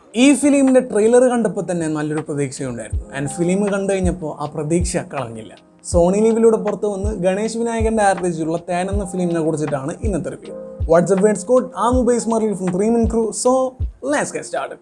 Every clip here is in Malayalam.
ഈ ഫിലിമിന്റെ ട്രെയിലർ കണ്ടപ്പോൾ തന്നെ നല്ലൊരു പ്രതീക്ഷയുണ്ടായിരുന്നു ആൻഡ് ഫിലിം കണ്ടു കഴിഞ്ഞപ്പോൾ ആ പ്രതീക്ഷ കളഞ്ഞില്ല സോണി ലീവിലൂടെ പുറത്ത് വന്ന് ഗണേഷ് വിനായകന്റെ ആർട്ടിസ്റ്റുള്ള തേൻ എന്ന ഫിലിമിനെ കുറിച്ചിട്ടാണ് ഇന്നത്തെ റിവ്യൂ വാട്സ്ആപ്പ് വേർഡ്സ് കോഡ് ആ mobile smart from three min crew so let's get started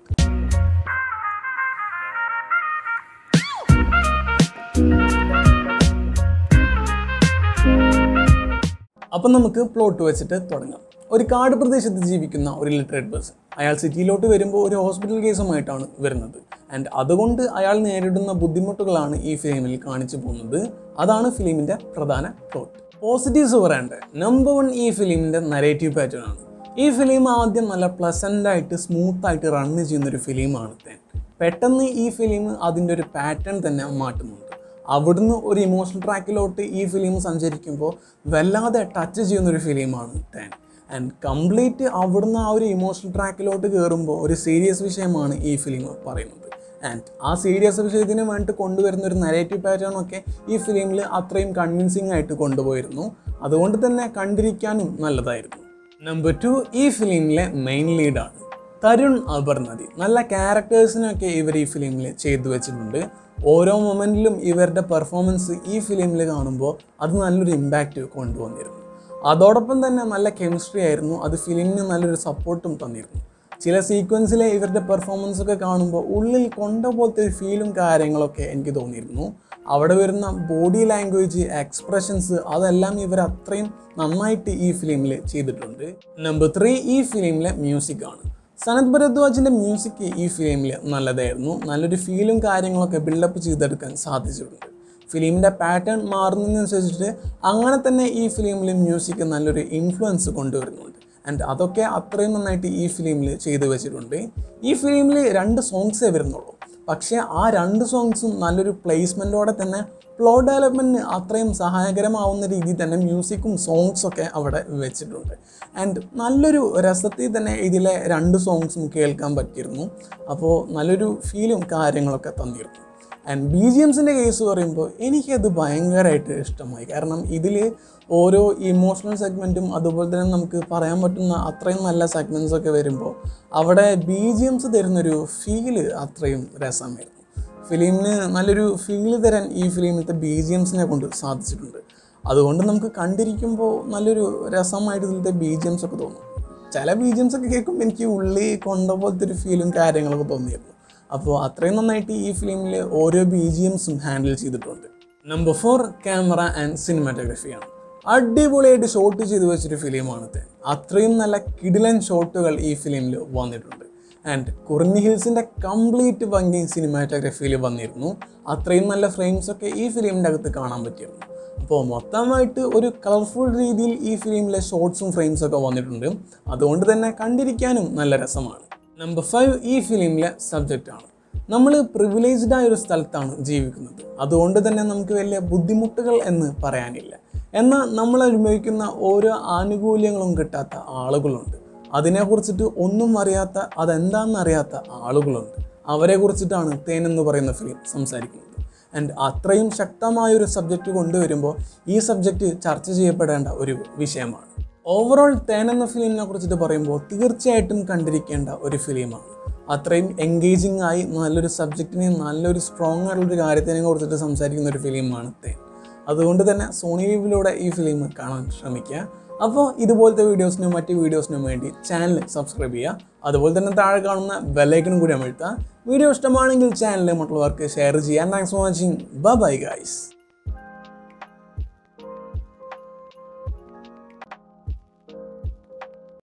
അപ്പം നമുക്ക് പ്ലോട്ട് വെച്ചിട്ട് തുടങ്ങാം ഒരു കാട് പ്രദേശത്ത് ജീവിക്കുന്ന ഒരു ലിറ്ററേറ്റ് പേഴ്സൺ അയാൾ സിറ്റിയിലോട്ട് വരുമ്പോൾ ഒരു ഹോസ്പിറ്റൽ കേസുമായിട്ടാണ് വരുന്നത് ആൻഡ് അതുകൊണ്ട് അയാൾ നേരിടുന്ന ബുദ്ധിമുട്ടുകളാണ് ഈ ഫിലിമിൽ കാണിച്ചു പോകുന്നത് അതാണ് ഫിലിമിൻ്റെ പ്രധാന പ്ലോട്ട് പോസിറ്റീവ്സ് പറയേണ്ട നമ്പർ വൺ ഈ ഫിലിമിൻ്റെ നരേറ്റീവ് പാറ്റേൺ ആണ് ഈ ഫിലിം ആദ്യം നല്ല പ്ലസൻ്റ് ആയിട്ട് സ്മൂത്ത് ആയിട്ട് റൺ ചെയ്യുന്ന ഒരു ഫിലിമാണ് തേൻ പെട്ടെന്ന് ഈ ഫിലിം അതിൻ്റെ ഒരു പാറ്റേൺ തന്നെ മാറ്റുന്നുണ്ട് അവിടുന്ന് ഒരു ഇമോഷണൽ ട്രാക്കിലോട്ട് ഈ ഫിലിം സഞ്ചരിക്കുമ്പോൾ വല്ലാതെ ടച്ച് ചെയ്യുന്ന ഒരു ഫിലിമാണ് തേൻ ആൻഡ് കംപ്ലീറ്റ് അവിടുന്ന് ആ ഒരു ഇമോഷണൽ ട്രാക്കിലോട്ട് കയറുമ്പോൾ ഒരു സീരിയസ് വിഷയമാണ് ഈ ഫിലിം പറയുന്നത് ആൻഡ് ആ സീരിയസ് വിഷയത്തിന് വേണ്ടിയിട്ട് കൊണ്ടുവരുന്ന ഒരു നരേറ്റീവ് പാറ്റേൺ ഒക്കെ ഈ ഫിലിമിൽ അത്രയും കൺവിൻസിങ് ആയിട്ട് കൊണ്ടുപോയിരുന്നു അതുകൊണ്ട് തന്നെ കണ്ടിരിക്കാനും നല്ലതായിരുന്നു നമ്പർ ടു ഈ ഫിലിമിലെ മെയിൻ ലീഡാണ് തരുൺ അപർണതി നല്ല ക്യാരക്ടേഴ്സിനൊക്കെ ഇവർ ഈ ഫിലിമിൽ ചെയ്തു വെച്ചിട്ടുണ്ട് ഓരോ മൊമെൻറ്റിലും ഇവരുടെ പെർഫോമൻസ് ഈ ഫിലിമിൽ കാണുമ്പോൾ അത് നല്ലൊരു ഇമ്പാക്റ്റ് കൊണ്ടുവന്നിരുന്നു അതോടൊപ്പം തന്നെ നല്ല കെമിസ്ട്രി ആയിരുന്നു അത് ഫിലിമിന് നല്ലൊരു സപ്പോർട്ടും തന്നിരുന്നു ചില സീക്വൻസിലെ ഇവരുടെ പെർഫോമൻസ് ഒക്കെ കാണുമ്പോൾ ഉള്ളിൽ കൊണ്ട പോലത്തെ ഒരു ഫീലും കാര്യങ്ങളൊക്കെ എനിക്ക് തോന്നിയിരുന്നു അവിടെ വരുന്ന ബോഡി ലാംഗ്വേജ് എക്സ്പ്രഷൻസ് അതെല്ലാം ഇവർ അത്രയും നന്നായിട്ട് ഈ ഫിലിമിൽ ചെയ്തിട്ടുണ്ട് നമ്പർ ത്രീ ഈ ഫിലിമിലെ മ്യൂസിക് ആണ് സനത് ഭരദ്വാജിൻ്റെ മ്യൂസിക് ഈ ഫിലിമിൽ നല്ലതായിരുന്നു നല്ലൊരു ഫീലും കാര്യങ്ങളൊക്കെ ബിൽഡപ്പ് ചെയ്തെടുക്കാൻ സാധിച്ചിട്ടുണ്ട് ഫിലിമിൻ്റെ പാറ്റേൺ മാറുന്നതിനനുസരിച്ചിട്ട് അങ്ങനെ തന്നെ ഈ ഫിലിമിൽ മ്യൂസിക് നല്ലൊരു ഇൻഫ്ലുവൻസ് കൊണ്ടുവരുന്നുണ്ട് ആൻഡ് അതൊക്കെ അത്രയും നന്നായിട്ട് ഈ ഫിലിമിൽ ചെയ്തു വെച്ചിട്ടുണ്ട് ഈ ഫിലിമിൽ രണ്ട് സോങ്സേ വരുന്നുള്ളൂ പക്ഷേ ആ രണ്ട് സോങ്സും നല്ലൊരു പ്ലേസ്മെൻറ്റോടെ തന്നെ പ്ലോട്ട് ഡെവലപ്മെൻറ്റിന് അത്രയും സഹായകരമാവുന്ന രീതിയിൽ തന്നെ മ്യൂസിക്കും സോങ്സൊക്കെ അവിടെ വെച്ചിട്ടുണ്ട് ആൻഡ് നല്ലൊരു രസത്തിൽ തന്നെ ഇതിലെ രണ്ട് സോങ്സും കേൾക്കാൻ പറ്റിയിരുന്നു അപ്പോൾ നല്ലൊരു ഫീലും കാര്യങ്ങളൊക്കെ തന്നിരുന്നു ആൻഡ് ബി ജി എംസിൻ്റെ കേസ് പറയുമ്പോൾ എനിക്കത് ഭയങ്കരമായിട്ട് ഇഷ്ടമായി കാരണം ഇതിൽ ഓരോ ഇമോഷണൽ സെഗ്മെൻറ്റും അതുപോലെ തന്നെ നമുക്ക് പറയാൻ പറ്റുന്ന അത്രയും നല്ല സെഗ്മെൻറ്റ്സ് ഒക്കെ വരുമ്പോൾ അവിടെ ബി ജി എംസ് തരുന്നൊരു ഫീല് അത്രയും രസമായിരുന്നു ഫിലിമിന് നല്ലൊരു ഫീല് തരാൻ ഈ ഫിലിമിലത്തെ ബി ജി എംസിനെ കൊണ്ട് സാധിച്ചിട്ടുണ്ട് അതുകൊണ്ട് നമുക്ക് കണ്ടിരിക്കുമ്പോൾ നല്ലൊരു രസമായിട്ട് ഇതിലത്തെ ബി ജി എംസ് ഒക്കെ തോന്നും ചില ബി ജി എംസ് ഒക്കെ കേൾക്കുമ്പോൾ എനിക്ക് ഉള്ളി കൊണ്ട പോലത്തെ ഒരു ഫീലും കാര്യങ്ങളൊക്കെ തോന്നിയിരുന്നു അപ്പോൾ അത്രയും നന്നായിട്ട് ഈ ഫിലിമിൽ ഓരോ ബി ജി എംസും ഹാൻഡിൽ ചെയ്തിട്ടുണ്ട് നമ്പർ ഫോർ ക്യാമറ ആൻഡ് സിനിമാറ്റോഗ്രഫിയാണ് അടിപൊളിയായിട്ട് ഷോട്ട് ചെയ്ത് വെച്ചൊരു ഫിലിമാണ് ഇത് അത്രയും നല്ല കിടിലൻ ഷോട്ടുകൾ ഈ ഫിലിമിൽ വന്നിട്ടുണ്ട് ആൻഡ് കുറിഞ്ഞി ഹിൽസിൻ്റെ കംപ്ലീറ്റ് ഭംഗി സിനിമാറ്റോഗ്രഫിയിൽ വന്നിരുന്നു അത്രയും നല്ല ഫ്രെയിംസ് ഒക്കെ ഈ ഫിലിമിൻ്റെ അകത്ത് കാണാൻ പറ്റിയിരുന്നു അപ്പോൾ മൊത്തമായിട്ട് ഒരു കളർഫുൾ രീതിയിൽ ഈ ഫിലിമിലെ ഷോർട്സും ഫ്രെയിംസും ഒക്കെ വന്നിട്ടുണ്ട് അതുകൊണ്ട് തന്നെ കണ്ടിരിക്കാനും നല്ല രസമാണ് നമ്പർ ഫൈവ് ഈ ഫിലിമിലെ സബ്ജക്റ്റാണ് നമ്മൾ പ്രിവിലേജ്ഡ് ആയ ഒരു സ്ഥലത്താണ് ജീവിക്കുന്നത് അതുകൊണ്ട് തന്നെ നമുക്ക് വലിയ ബുദ്ധിമുട്ടുകൾ എന്ന് പറയാനില്ല എന്നാൽ നമ്മൾ അനുഭവിക്കുന്ന ഓരോ ആനുകൂല്യങ്ങളും കിട്ടാത്ത ആളുകളുണ്ട് അതിനെക്കുറിച്ചിട്ട് ഒന്നും അറിയാത്ത അതെന്താണെന്ന് അറിയാത്ത ആളുകളുണ്ട് അവരെ കുറിച്ചിട്ടാണ് തേൻ എന്ന് പറയുന്ന ഫിലിം സംസാരിക്കുന്നത് ആൻഡ് അത്രയും ശക്തമായ ഒരു സബ്ജക്റ്റ് കൊണ്ടുവരുമ്പോൾ ഈ സബ്ജക്റ്റ് ചർച്ച ചെയ്യപ്പെടേണ്ട ഒരു വിഷയമാണ് ഓവറോൾ തേൻ എന്ന ഫിലിമിനെ കുറിച്ചിട്ട് പറയുമ്പോൾ തീർച്ചയായിട്ടും കണ്ടിരിക്കേണ്ട ഒരു ഫിലിമാണ് അത്രയും എൻഗേജിങ് ആയി നല്ലൊരു സബ്ജക്റ്റിനെ നല്ലൊരു സ്ട്രോങ് ആയിട്ടുള്ളൊരു കാര്യത്തിനെ കുറിച്ചിട്ട് സംസാരിക്കുന്ന ഒരു ഫിലിമാണ് തേൻ അതുകൊണ്ട് തന്നെ സോണി ലീവിലൂടെ ഈ ഫിലിം കാണാൻ ശ്രമിക്കുക അപ്പോൾ ഇതുപോലത്തെ വീഡിയോസിനും മറ്റ് വീഡിയോസിനും വേണ്ടി ചാനൽ സബ്സ്ക്രൈബ് ചെയ്യുക അതുപോലെ തന്നെ താഴെ കാണുന്ന ബെല്ലൈക്കനും കൂടി അമഴ്ത്തുക വീഡിയോ ഇഷ്ടമാണെങ്കിൽ ചാനൽ മറ്റുള്ളവർക്ക് ഷെയർ ചെയ്യാൻ thanks for watching bye guys